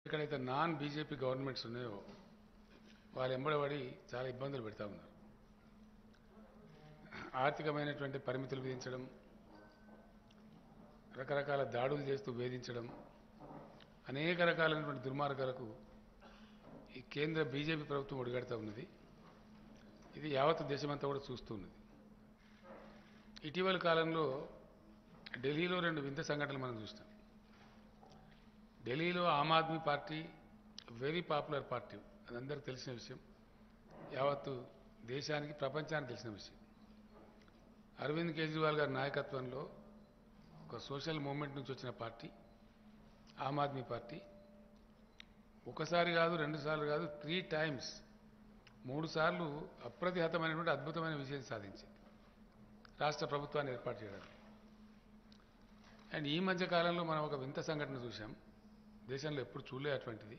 ఎక్కడైతే non BJP governments ఉన్నాయో వాళ్ళు ఎంబడబడి చాలా ఇబ్బందులు పెడతా ఉన్నారు ఆర్థికమైనటువంటి పరిమితులు విధించడం రకరకాల దాడులు చేస్తూ వేధించడం అనేక రకాలైనటువంటి దుర్మార్గాలకు ఈ కేంద్ర బీజేపీ ప్రభుత్వం ఒడిగడుతూ ఉన్నది ఇది యావత్ దేశమంతా కూడా చూస్తూ ఉన్నది ఇటీవల కాలంలో ఢిల్లీలో రెండు వింత సంఘటనలు మనం చూసినాం ఢిల్లీలో Aam Aadmi Party very popular party అది అందరికీ తెలిసిన విషయం యావత్తు దేశానికి ప్రపంచానికి తెలిసిన విషయం అరవింద్ కేజ్రీవాల్ గారి నాయకత్వంలో ఒక సోషల్ మూవ్మెంట్ నుంచి వచ్చిన పార్టీ ఆమ్ ఆద్మీ పార్టీ ఒకసారి కాదు రెండు సార్లు కాదు త్రీ టైమ్స్ మూడు సార్లు అప్రతిహతమైనటువంటి అద్భుతమైన విజయం సాధించింది రాష్ట్ర ప్రభుత్వాన్ని ఏర్పాటు చేయడానికి అండ్ ఈ మధ్య కాలంలో మనం ఒక వింత సంఘటన చూసాం దేశంలో ఎప్పుడు చూడలే అటువంటిది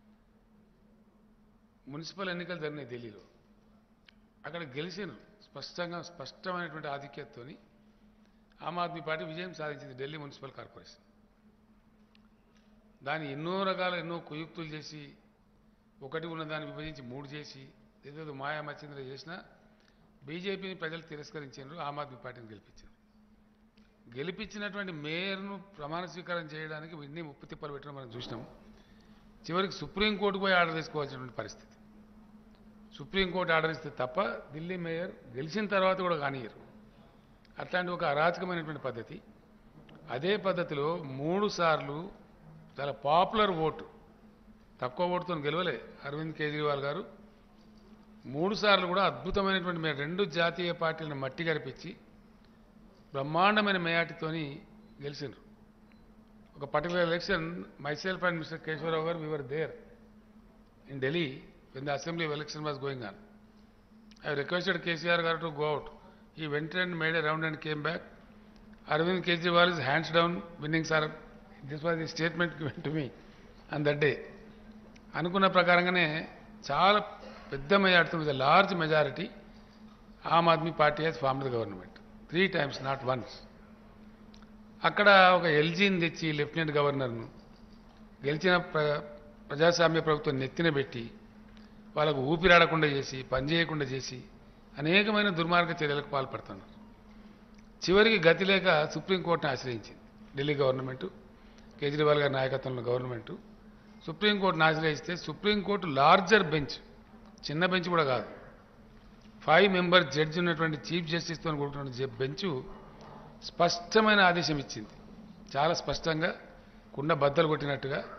మున్సిపల్ ఎన్నికలు జరిగినాయి ఢిల్లీలో అక్కడ గెలిచిన స్పష్టంగా స్పష్టమైనటువంటి ఆధిక్యతతోని ఆమ్ ఆద్మీ పార్టీ విజయం సాధించింది ఢిల్లీ మున్సిపల్ కార్పొరేషన్ దాన్ని ఎన్నో రకాల ఎన్నో కుయుక్తులు చేసి ఒకటి ఉన్న దాన్ని విభజించి మూడు చేసి ఏదేదో మాయా మచ్చింద్ర చేసినా బీజేపీని ప్రజలు తిరస్కరించారు ఆమ్ ఆద్మీ పార్టీని గెలిపించారు గెలిపించినటువంటి మేయర్ను ప్రమాణ స్వీకారం చేయడానికి ఇన్ని ముప్పు తిప్పలు పెట్టడం మనం చూసినాం చివరికి సుప్రీంకోర్టు పోయి ఆర్డర్ తీసుకోవాల్సినటువంటి పరిస్థితి సుప్రీంకోర్టు ఆర్డర్ ఇస్తే తప్ప ఢిల్లీ మేయర్ గెలిచిన తర్వాత కూడా కానియరు అట్లాంటి ఒక అరాచకమైనటువంటి పద్ధతి అదే పద్ధతిలో మూడు సార్లు చాలా పాపులర్ ఓటు తక్కువ ఓటుతో గెలవలే అరవింద్ కేజ్రీవాల్ గారు మూడు సార్లు కూడా అద్భుతమైనటువంటి మే- రెండు జాతీయ పార్టీలను మట్టి గరిపించి బ్రహ్మాండమైన మేయాటితోని గెలిచిండ్రు ఒక particular election myself and mister Keshava Rao garu we were there in Delhi when the assembly election was going on I requested KCR garu to go out ఈ వెంట and made a round and came back Arvind Kejriwal is hands down winning sir this was the statement given to me on that day అనుకున్న ప్రకారంగానే చాలా పెద్ద majority with large majority Aam Aadmi Party he's form the government three times not once అక్కడ ఒక ఎల్జీని తెచ్చి lieutenant గవర్నర్ను గెలిచిన ప్ర ప్రజాస్వామ్య ప్రభుత్వం నెత్తిన పెట్టి వాళ్ళకు ఊపిరాడకుండా చేసి పనిచేయకుండా చేసి అనేకమైన దుర్మార్గ చర్యలకు పాల్పడుతున్నారు చివరికి గతి లేక సుప్రీంకోర్టును ఆశ్రయించింది ఢిల్లీ గవర్నమెంటు కేజ్రీవాల్ గారి నాయకత్వంలో గవర్నమెంటు సుప్రీంకోర్టును ఆశ్రయిస్తే సుప్రీంకోర్టు లార్జర్ బెంచ్ చిన్న బెంచ్ కూడా కాదు ఫైవ్ మెంబర్ జడ్జి ఉన్నటువంటి చీఫ్ జస్టిస్తో కూడుకున్న బెంచు స్పష్టమైన ఆదేశం ఇచ్చింది చాలా స్పష్టంగా కుండ బద్దలు కొట్టినట్టుగా